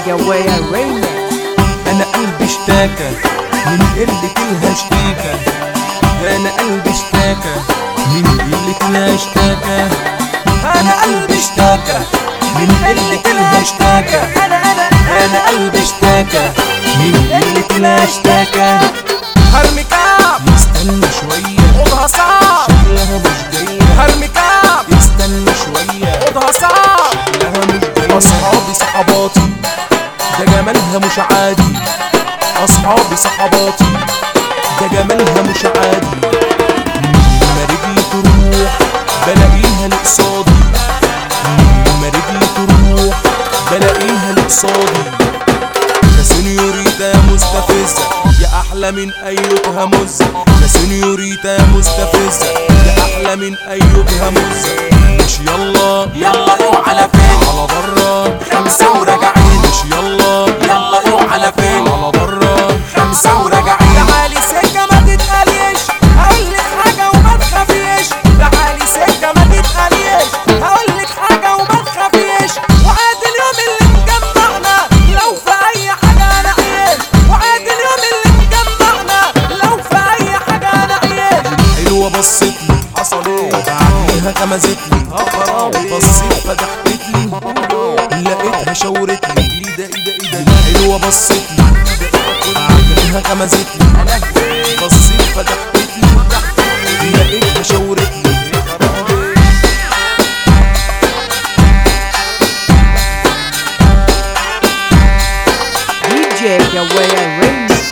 جوايا ريمكس انا قلبي اشتاكى من قلة الهاشتاكة انا قلبي اشتاكى من قلة الهاشتاكة انا قلبي اشتاكى من قلة الهاشتاكة انا قلبي اشتاكى من قلة الهاشتاكة هرمي كعب استنى شوية خدها صعب شكلها مش جاية هرمي كعب استنى شوية خدها صعب شكلها مش جاية اصحابي صحباتي ده جمالها مش عادي اصحابي صحباتي ده جمالها مش عادي لما رجلي تروح بلاقيها لقصادي لما رجلي تروح بلاقيها لقصادي يا سنيوريتا يا مستفزة يا أحلى من أيوبها مزة يا سنيوريتا يا مستفزة يا أحلى من أيوبها مزة مش يلا يلا روح على فين على برا خمسة وراجعين مش يلا يلا روح على فين على برا خمسة وراجعين تعالي سكة ما تتقليش هقولك حاجة وما تخافيش تعالي سكة ما تتقليش هقولك حاجة وما تخافيش وعاد اليوم اللي مجمعنا لو في أي حاجة أنا عيش وعاد اليوم اللي مجمعنا لو في أي حاجة أنا عيش حلوة بصت لي حصل ايه بعديها غمزت لي بصيت فتحت لي لقيتها شاورت لي ايه ده ايه ده ايه ده حلوة بصت لي بعديها غمزت لي بصيت فتحت لي لقيتها شاورت لي دي جي جوايا ريمكس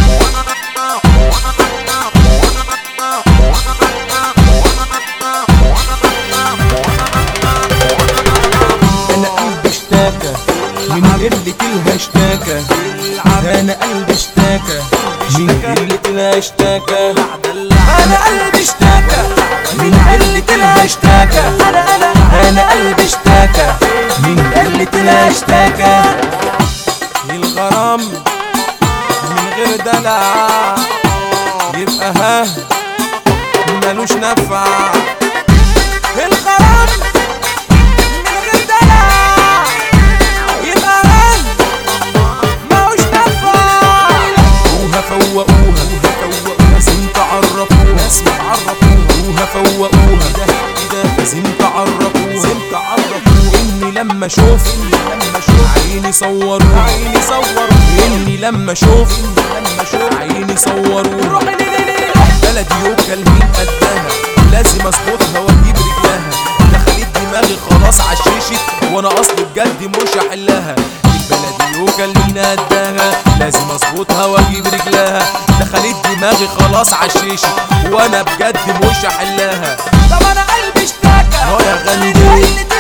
انا قلبي اشتاكى من قلة الهاشتاكة انا قلبي اشتاكى من قلة الهاشتاكة انا قلبي اشتاكى من قلة الهاشتاكة انا قلبي اشتاكى من قلة الهاشتاكة الغرام من غير دلع يبقى ها ملوش نفع الغرام من غير دلع يبقى ها ملوش نفع وها فوقوها لازم تعرفوها لازم تعرفوها فوقوها ده ده لازم تعرفوها لازم تعرفوها اني لما اشوف لما اشوف عيني صوروها عيني صوروها اني لما اشوف لما اشوف عيني صوروها بلدي يوكل مين قدها لازم اظبطها واجيب رجلها دخلت دماغي خلاص عششت وانا اصلي بجد مش هحلها البلدي يوكل مين قدها لازم اظبطها واجيب رجلها دخلت دماغي خلاص عششت وانا بجد مش هحلها طب أنا قلبي اشتاكى اه يا غندور. من قلة